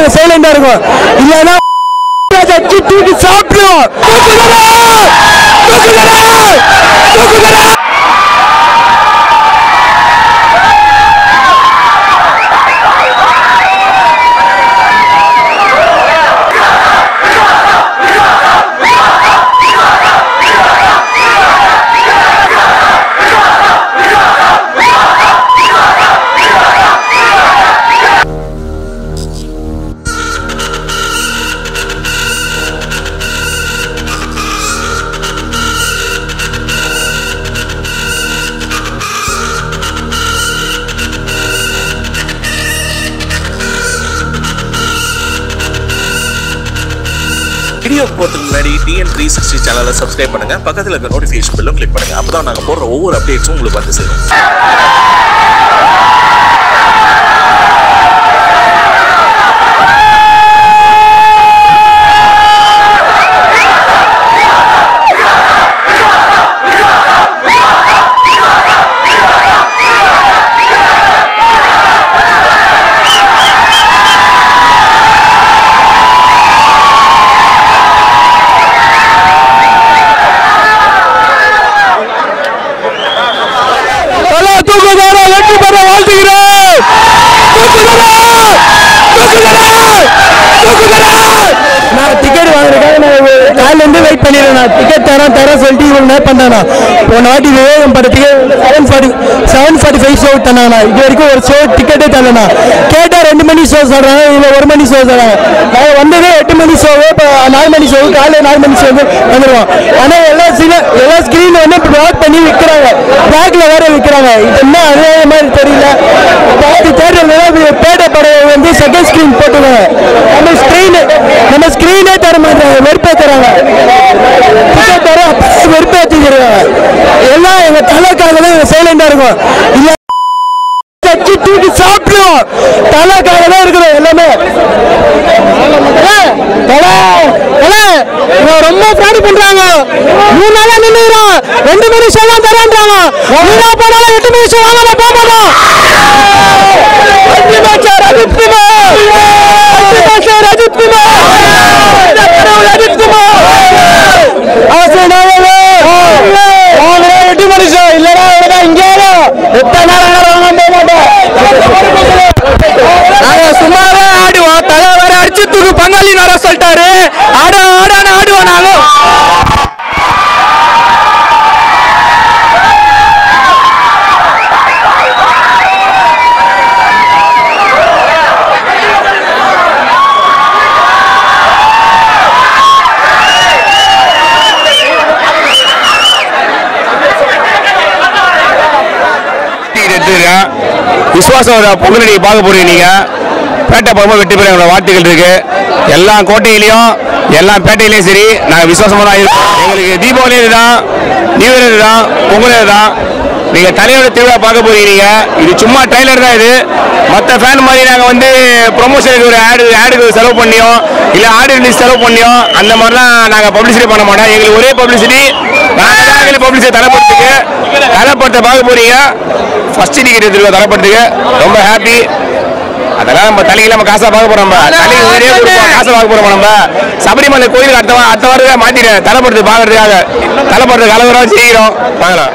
சைலண்டா இருக்கும் இல்லைன்னா வச்சு தூக்கி சாப்பிடுவோம் வீடியோ போறதுக்கு முன்னாடி டிஎன் த்ரீ சிக்ஸ்டி சேனலை சப்ஸ்கிரைப் பண்ணுங்க பக்கத்துல இருக்க நோட்டிஃபிகேஷன் பெல்லும் கிளிக் பண்ணுங்க அப்பதான் நாங்க போடுற ஒவ்வொரு அப்டேட்ஸும் உங்களுக்கு வந்து சேரும் தலா தூக்குதாரா வெற்றி பெற வாழ்த்துகிறேன் தூக்குதாரா தூக்குதாரா தூக்குதாரா நான் டிக்கெட் வாங்குறதுக்காக நான் காலையில இருந்து வெயிட் பண்ணிடுறேன் நான் டிக்கெட் தரேன் தரேன் சொல்லிட்டு இவங்க நேர் பண்ணானா போன வாட்டி விவேகம் படத்துக்கு seven forty seven forty five show தந்தானா இது வரைக்கும் ஒரு ஷோ டிக்கெட்டே தரலண்ணா கேட்டா ரெண்டு மணி ஷோ சொல்றாங்க இல்லை ஒரு மணி ஷோ சொல்றாங்க நாங்கள் வந்ததே எட்டு மணி ஷோவு இப்போ நாலு மணி ஷோ காலையில் நாலு மணி ஷோ வந்துடுவோம் ஆனால் எல்லா சீன எல்லா ஸ்க்ரீன் வந்து பிளாக் பண்ணி விற்கிறாங்க பிளாக்ல வேற விற்கிறாங்க இது என்ன அதே மாதிரி தெரியல பாதி தேட்டர்ல பேட்டை படம் வந்து செகண்ட் ஸ்க்ரீன் போட்டுருவாங்க நம்ம ஸ்க்ரீன் நம்ம ஸ்க்ரீனே தர மாட்டாங்க வெறுப்பேற்றுறாங்க டிக்கெட் தர வெறுப்பேற்றிக்கிறாங்க எல்லாம் எங்க தலைக்காக தான் எங்க சைலண்டா இருக்கும் இல்ல வச்சு தூக்கி சாப்பிடுவோம் தலைக்காக தான் இருக்கிறோம் எல்லாமே ஏய், தலை, தலை, இவன் ரொம்ப ஃப்ராடு பண்றாங்க மூணு நாளா நின்னுறான் ரெண்டு மணி ஷோலாம் தரேன்றாங்க வீணா போனாலும் எட்டு மணி ஷோ வாங்க போக மாட்டோம் அல்டிமேட் அஜித் குமார் அல்டிமேட் அஜித் குமார் கடவுள் அஜித் குமார் ஆசனாவே வாங்க எட்டு மணி ஷோ இல்லடா இல்லடா இங்கே எத்தனை நாள் வாங்க போக மாட்டோம் நாங்க சும்மாவே ஆடுவோம் தலை வேற அடிச்சு தூக்கு பங்காளி வர சொல்லிட்டாரு ஆட ஆடான்னு ஆடுவோம் நாங்களும் எடுத்துக்கிறேன் விசுவாசம் பொங்கலடி பார்க்க போறீங்க நீங்க பேட்டை போகும்போது வெற்றி பெற எங்களோட வாழ்த்துக்கள் இருக்கு எல்லா கோட்டையிலையும் எல்லா பேட்டையிலையும் சரி நாங்கள் விசுவாசமாக தான் இருக்கோம் எங்களுக்கு தீபாவளி இதுதான் நியூ இயர் இதுதான் பொங்கல் இதுதான் நீங்கள் தலையோட திருவிழா பார்க்க போறீங்க இது சும்மா ட்ரைலர் தான் இது மற்ற ஃபேன் மாதிரி நாங்கள் வந்து ப்ரொமோஷனுக்கு ஒரு ஆடு ஆடுக்கு செலவு பண்ணியோம் இல்லை ஆடு ரிலீஸ் செலவு பண்ணியோம் அந்த மாதிரிலாம் நாங்கள் பப்ளிசிட்டி பண்ண மாட்டோம் எங்களுக்கு ஒரே பப்ளிசிட்டி நாங்கள் தான் எங்களுக்கு பப்ளிசிட்டி தலைப்படத்துக்கு தலைப்படத்தை பார்க்க போறீங்க ஃபர்ஸ்ட் டிக்கெட் எடுத்துருக்கோம் தலைப்படத்துக்கு ரொம்ப ஹாப்பி அதெல்லாம் நம்ம தலையில நம்ம காசா பார்க்க போறோம் நம்ம தலைக்கு உயிரே கொடுப்போம் காசை பார்க்க போறோம் நம்ம சபரிமலை கோயிலுக்கு அடுத்த வா- அடுத்த வாரம் மாத்திட்டேன் தலைப்படத்தை பார்க்கறதுக்காக தலைப்படத்தை கலவரம் செய்கிறோம் வாங்கலாம்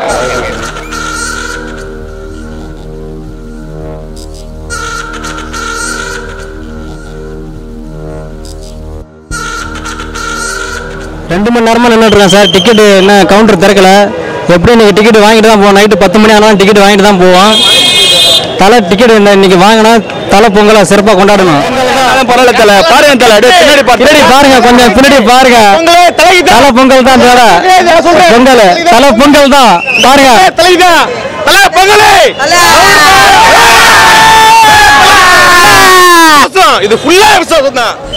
ரெண்டு மணி நேரமா நின்றுட்டுருக்கேன் சார் டிக்கெட் என்ன கவுண்டர் திறக்கல எப்படி இன்னைக்கு டிக்கெட் வாங்கிட்டு தான் போவோம் நைட்டு பத்து மணி ஆனாலும் டிக்கெட் வாங்கிட்டு தான் போவோம் தலை டிக்கெட் இன்னைக்கு வாங்கினா தலை பொங்கலை சிறப்பாக கொண்டாடணும் பரவாயில்ல தலை பாருங்க தலை அப்படியே பின்னாடி பின்னாடி பாருங்க கொஞ்சம் பின்னாடி பாருங்க தலை பொங்கல் தான் தலை பொங்கல் தலை பொங்கல் தான் பாருங்க தலைதான் தலை பொங்கலே இது ஃபுல்லா விசுவாசம் தான்